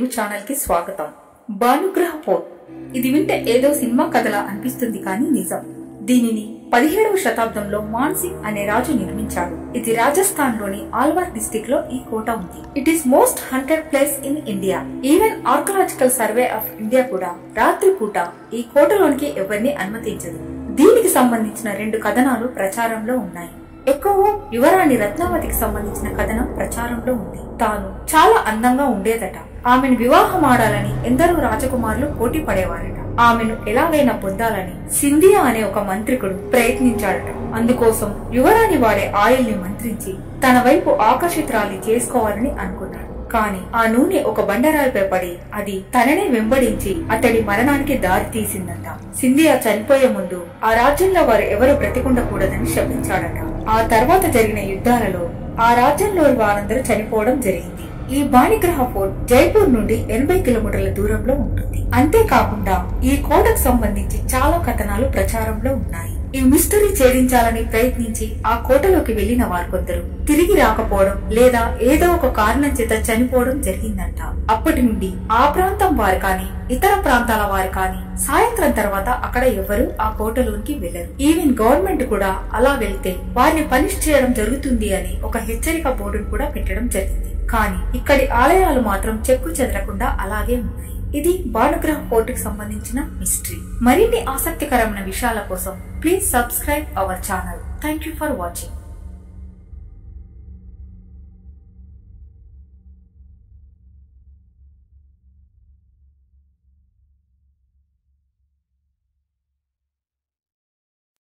Telugu channel కి స్వాగతం భానుగ్రహ port ఇది వింటే ఏదో సినిమా కథలా అనిపిస్తుంది కానీ నిజం దీనిని పదిహేడవ శతాబ్దంలో మాన్సింగ్ అనే రాజు నిర్మించాడు ఇది రాజస్థాన్ లోని ఆల్వార్ డిస్టిక్ లో ఈ కోట ఉంది it is most haunted place in India even archaeological survey of India కూడా రాత్రి పూట ఈ కోటలోనికి ఎవరిని అనుమతించదు దీనికి సంబంధించిన రెండు కథనాలు ప్రచారంలో ఉన్నాయి ఎక్కువ యువరాణి రత్నావతికి సంబంధించిన కథనం ప్రచారంలో ఉంది తాను చాలా అందంగా ఉండేదట ఆమెను వివాహం ఆడాలని ఎందరో రాజకుమారులు పోటీ పడేవారట ఆమెను ఎలాగైనా పొందాలని సింధియా అనే ఒక మంత్రికుడు ప్రయత్నించాడట అందుకోసం యువరాణి వాడే ఆయిల్ ని మంత్రించి తన వైపు ఆకర్షితురాలి చేసుకోవాలని అనుకున్నాడు కాని ఆ నూనె ఒక బండరాయిపై పడి అది తననే వెంబడించి అతడి మరణానికి దారి తీసిందంట సింధియా చనిపోయే ముందు ఆ రాజ్యంలో వారు ఎవరు బ్రతికుండకూడదని శపించాడట ఆ తర్వాత జరిగిన యుద్ధాలలో ఆ రాజ్యంలోని వారందరూ చనిపోవడం జరిగింది ఈ బాణిగ్రహ ఫోర్ట్ జైపూర్ నుండి ఎనభై కిలోమీటర్ల దూరంలో ఉంటుంది అంతేకాకుండా ఈ కోటకు సంబంధించి చాలా కథనాలు ప్రచారంలో ఉన్నాయి ఈ మిస్టరీ ఛేదించాలని ప్రయత్నించి ఆ కోటలోకి వెళ్లిన వారు కొందరు తిరిగి రాకపోవడం లేదా ఏదో ఒక కారణం చేత చనిపోవడం జరిగిందంట అప్పటి నుండి ఆ ప్రాంతం వారు కానీ ఇతర ప్రాంతాల వారు కానీ సాయంత్రం తర్వాత అక్కడ ఎవరు ఆ కోటలోనికి వెళ్లరు ఈవెన్ గవర్నమెంట్ కూడా అలా వెళ్తే వారిని పనిష్ చేయడం జరుగుతుంది అని ఒక హెచ్చరిక బోర్డును కూడా పెట్టడం జరిగింది కానీ ఇక్కడి ఆలయాలు మాత్రం చెక్కు చెదరకుండా అలాగే ఉన్నాయి ఇది భానుగ్రహ పోర్టుకు సంబంధించిన మిస్టరీ మరిన్ని ఆసక్తికరమైన విషయాల కోసం please subscribe our channel thank you for watching